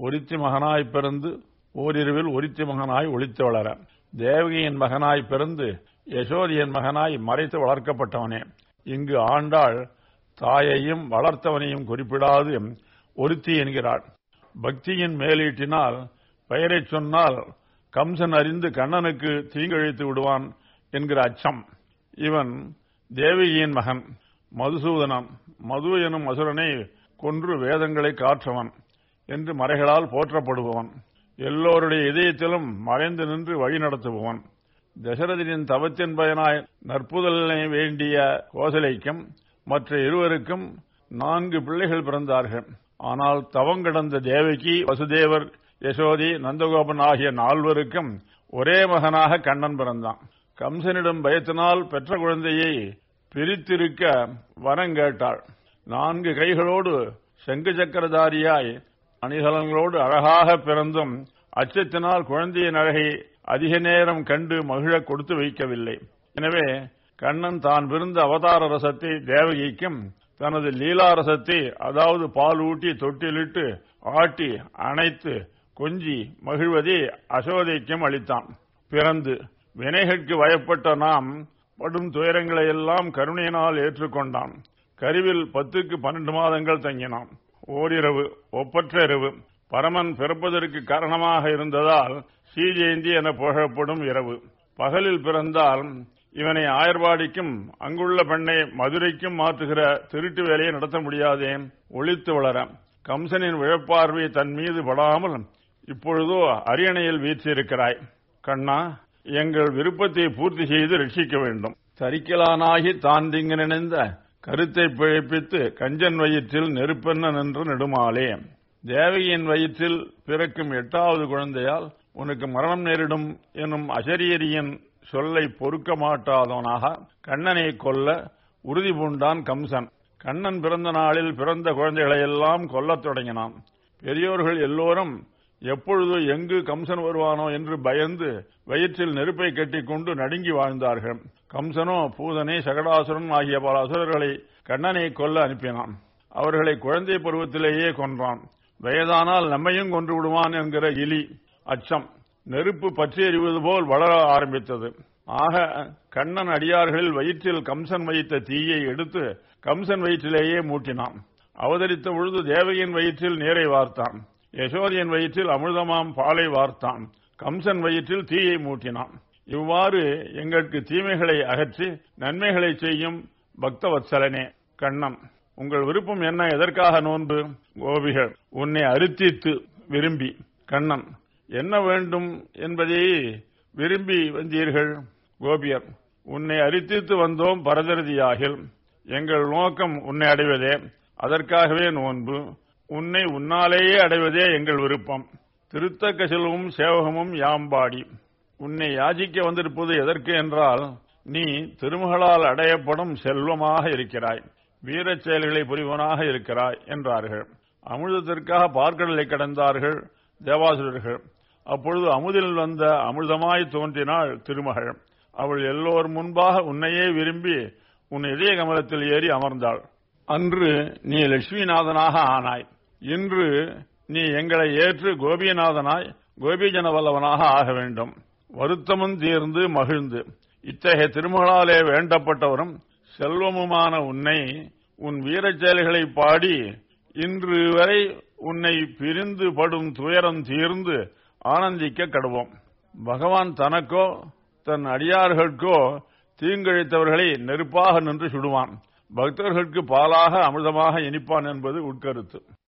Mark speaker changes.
Speaker 1: ஒருத்தி மகனாய் பிறந்து ஓரிரவில் ஒருத்தி மகனாய் ஒளித்து வளர தேவகியின் மகனாய் பிறந்து யசோதியின் மகனாய் மறைத்து வளர்க்கப்பட்டவனே இங்கு ஆண்டாள் தாயையும் வளர்த்தவனையும் குறிப்பிடாது ஒருத்தி என்கிறாள் பக்தியின் மேலீட்டினால் பெயரைச் சொன்னால் கம்சன் அறிந்து கண்ணனுக்கு தீங்கிழைத்து விடுவான் என்கிற அச்சம் இவன் தேவகியின் மகன் மதுசூதனன் மது எனும் அசுரனை கொன்று வேதங்களை காற்றவன் என்று மறைகளால் போற்றப்படுபவன் எல்லோருடைய இதயத்திலும் மறைந்து நின்று வழி நடத்துபவன் தசரதனின் தவத்தின் பயனாய் நற்புதலை வேண்டிய கோசலைக்கும் மற்ற இருவருக்கும் நான்கு பிள்ளைகள் பிறந்தார்கள் ஆனால் தவம் கிடந்த தேவகி வசுதேவர் யசோதி நந்தகோபன் ஆகிய நால்வருக்கும் ஒரே மகனாக கண்ணன் பிறந்தான் கம்சனிடம் பயத்தினால் பெற்ற குழந்தையை பிரித்திருக்க வரம் கேட்டாள் நான்கு கைகளோடு செங்கு சக்கரதாரியாய் அணிகலங்களோடு அழகாக பிறந்தும் அச்சத்தினால் குழந்தையின் அழகை அதிக நேரம் கண்டு மகிழ கொடுத்து வைக்கவில்லை எனவே கண்ணன் தான் விருந்த அவதார ரசத்தை தேவகிக்கும் தனது லீலா ரசத்தை அதாவது பால் ஊட்டி தொட்டிலிட்டு ஆட்டி அணைத்து கொஞ்சி மகிழ்வதை அசோதைக்கும் அளித்தான் பிறந்து வினைகளுக்கு வயப்பட்ட நாம் படும் துயரங்களை எல்லாம் கருணையினால் ஏற்றுக்கொண்டான் கருவில் பத்துக்கு பன்னெண்டு மாதங்கள் தங்கினான் ஓரிரவு ஒப்பற்ற இரவு பரமன் பிறப்பதற்கு காரணமாக இருந்ததால் ஸ்ரீஜெயந்தி என புகழப்படும் இரவு பகலில் பிறந்தால் இவனை ஆயர்வாடிக்கும் அங்குள்ள பெண்ணை மதுரைக்கும் மாற்றுகிற திருட்டு வேலையை நடத்த முடியாதே ஒளித்து வளர கம்சனின் விழப்பார்வை தன் மீது படாமல் இப்பொழுதோ அரியணையில் வீற்றிருக்கிறாய் கண்ணா எங்கள் விருப்பத்தை பூர்த்தி செய்து ரட்சிக்க வேண்டும் தரிக்கலானாகி தான் திங்கு நினைந்த கருத்தை பிழைப்பித்து கஞ்சன் வயிற்றில் நெருப்பென்ன நின்று நெடுமாலே தேவகியின் வயிற்றில் பிறக்கும் எட்டாவது குழந்தையால் உனக்கு மரணம் நேரிடும் எனும் அசரியரியின் சொல்லை பொறுக்க மாட்டாதவனாக கண்ணனை கொல்ல உறுதி பூண்டான் கம்சன் கண்ணன் பிறந்த நாளில் பிறந்த குழந்தைகளையெல்லாம் கொல்லத் தொடங்கினான் பெரியோர்கள் எல்லோரும் எப்பொழுது எங்கு கம்சன் வருவானோ என்று பயந்து வயிற்றில் நெருப்பை கட்டிக்கொண்டு நடுங்கி வாழ்ந்தார்கள் கம்சனோ பூதனை சகடாசுரன் ஆகிய பல அசுரர்களை கண்ணனை கொல்ல அனுப்பினான் அவர்களை குழந்தை பருவத்திலேயே கொன்றான் வயதானால் நம்மையும் கொன்று விடுவான் என்கிற இலி அச்சம் நெருப்பு பற்றி எறிவது போல் வளர ஆரம்பித்தது ஆக கண்ணன் அடியார்களில் வயிற்றில் கம்சன் வைத்த தீயை எடுத்து கம்சன் வயிற்றிலேயே மூட்டினான் அவதரித்த பொழுது தேவகியின் வயிற்றில் நீரை வார்த்தான் யசோதியின் வயிற்றில் அமிர்தமாம் பாலை வார்த்தான் கம்சன் வயிற்றில் தீயை மூட்டினான் இவ்வாறு எங்களுக்கு தீமைகளை அகற்றி நன்மைகளை செய்யும் பக்தவத்சலனே கண்ணன் உங்கள் விருப்பம் என்ன எதற்காக நோன்பு கோபிகள் உன்னை அருத்தித்து விரும்பி கண்ணன் என்ன வேண்டும் என்பதை விரும்பி வந்தீர்கள் கோபியர் உன்னை அரித்தித்து வந்தோம் பரதரதியாகில் எங்கள் நோக்கம் உன்னை அடைவதே அதற்காகவே நோன்பு உன்னை உன்னாலேயே அடைவதே எங்கள் விருப்பம் திருத்தக்க செல்வமும் சேவகமும் யாம்பாடி உன்னை யாசிக்க வந்திருப்பது எதற்கு என்றால் நீ திருமகளால் அடையப்படும் செல்வமாக இருக்கிறாய் வீரச் செயல்களை புரிவனாக இருக்கிறாய் என்றார்கள் அமிர்தத்திற்காக பார்க்கடலை கடந்தார்கள் தேவாசுரர்கள் அப்பொழுது அமுதில் வந்த அமிர்தமாய் தோன்றினாள் திருமகள் அவள் எல்லோர் முன்பாக உன்னையே விரும்பி உன் இதய கமலத்தில் ஏறி அமர்ந்தாள் அன்று நீ லட்சுமிநாதனாக ஆனாய் இன்று நீ எங்களை ஏற்று கோபிநாதனாய் கோபிஜன வல்லவனாக ஆக வேண்டும் வருத்தமும் தீர்ந்து மகிழ்ந்து இத்தகைய திருமகளாலே வேண்டப்பட்டவரும் செல்வமுமான உன்னை உன் வீரச் செயல்களை பாடி இன்று வரை உன்னை பிரிந்து படும் துயரம் தீர்ந்து ஆனந்திக்க கடுவோம் பகவான் தனக்கோ தன் அடியார்களுக்கோ தீங்கிழைத்தவர்களை நெருப்பாக நின்று சுடுவான் பக்தர்களுக்கு பாலாக அமிர்தமாக இனிப்பான் என்பது உட்கருத்து